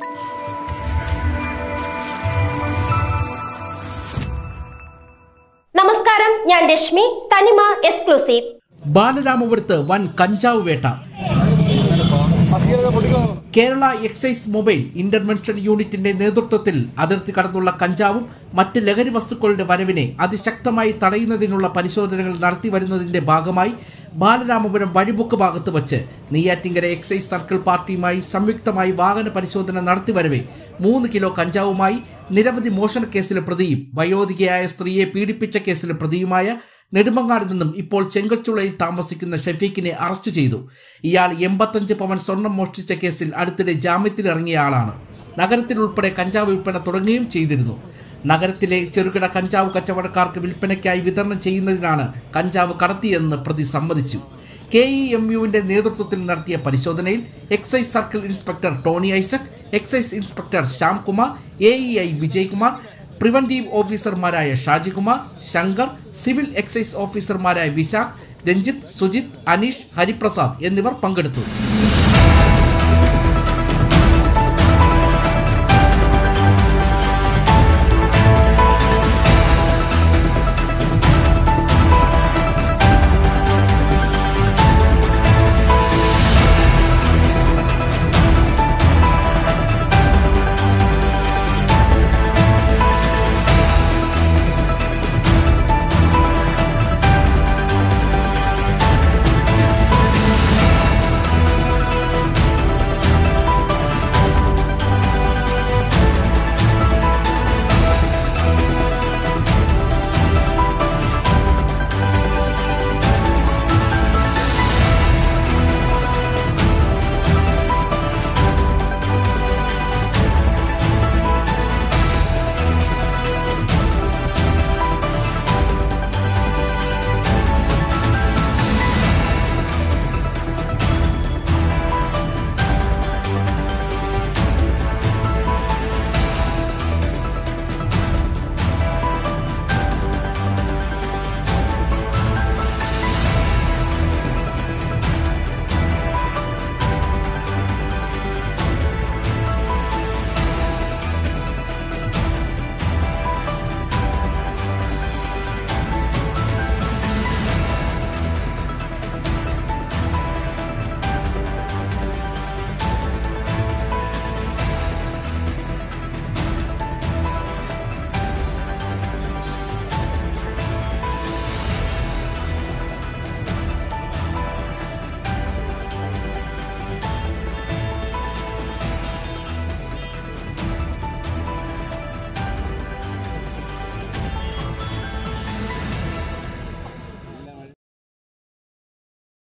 നമസ്കാരം ഞാൻ രശ്മി തനിമ എക്സ്ക്ലൂസീവ് ബാലരാമപുരത്ത് വൻ കഞ്ചാവ് വേട്ട കേരള എക്സൈസ് മൊബൈൽ ഇന്റർവെൻഷൻ യൂണിറ്റിന്റെ നേതൃത്വത്തിൽ അതിർത്തി കടന്നുള്ള കഞ്ചാവും മറ്റ് ലഹരി വസ്തുക്കളുടെ വരവിനെ അതിശക്തമായി തടയുന്നതിനുള്ള പരിശോധനകൾ നടത്തി വരുന്നതിന്റെ ഭാഗമായി ബാലരാമപുരം വഴിബുക്ക് ഭാഗത്ത് വച്ച് നെയ്യാറ്റിങ്കര എക്സൈസ് സർക്കിൾ പാർട്ടിയുമായി സംയുക്തമായി വാഹന പരിശോധന നടത്തിവരവെ മൂന്ന് കിലോ കഞ്ചാവുമായി നിരവധി മോഷണ കേസിലെ പ്രതിയും വയോധികയായ സ്ത്രീയെ പീഡിപ്പിച്ച കേസിലെ പ്രതിയുമായ നെടുമങ്ങാട് നിന്നും ഇപ്പോൾ ചെങ്കൽച്ചുളയിൽ താമസിക്കുന്ന ഷെഫീഖിനെ അറസ്റ്റ് ചെയ്തു ഇയാൾ എൺപത്തഞ്ച് പവൻ സ്വർണം മോഷ്ടിച്ച കേസിൽ അടുത്തിടെ ജാമ്യത്തിൽ ഇറങ്ങിയ ആളാണ് നഗരത്തിൽ ഉൾപ്പെടെ കഞ്ചാവ് വിൽപ്പന തുടങ്ങുകയും ചെയ്തിരുന്നു നഗരത്തിലെ ചെറുകിട കഞ്ചാവ് കച്ചവടക്കാർക്ക് വിൽപ്പനയ്ക്കായി വിതരണം ചെയ്യുന്നതിനാണ് കഞ്ചാവ് കടത്തിയെന്ന് പ്രതി സമ്മതിച്ചു കെ ഇ എം യുവിന്റെ നേതൃത്വത്തിൽ നടത്തിയ പരിശോധനയിൽ excise circle inspector Tony Isaac excise inspector Shyamkumar A E I Vijaykumar preventive ഓഫീസർമാരായ ഷാജികുമാർ ശങ്കർ സിവിൽ എക്സൈസ് ഓഫീസർമാരായ വിശാഖ് രഞ്ജിത്ത് സുജിത് അനീഷ് ഹരിപ്രസാദ് എന്നിവർ പങ്കെടുത്തു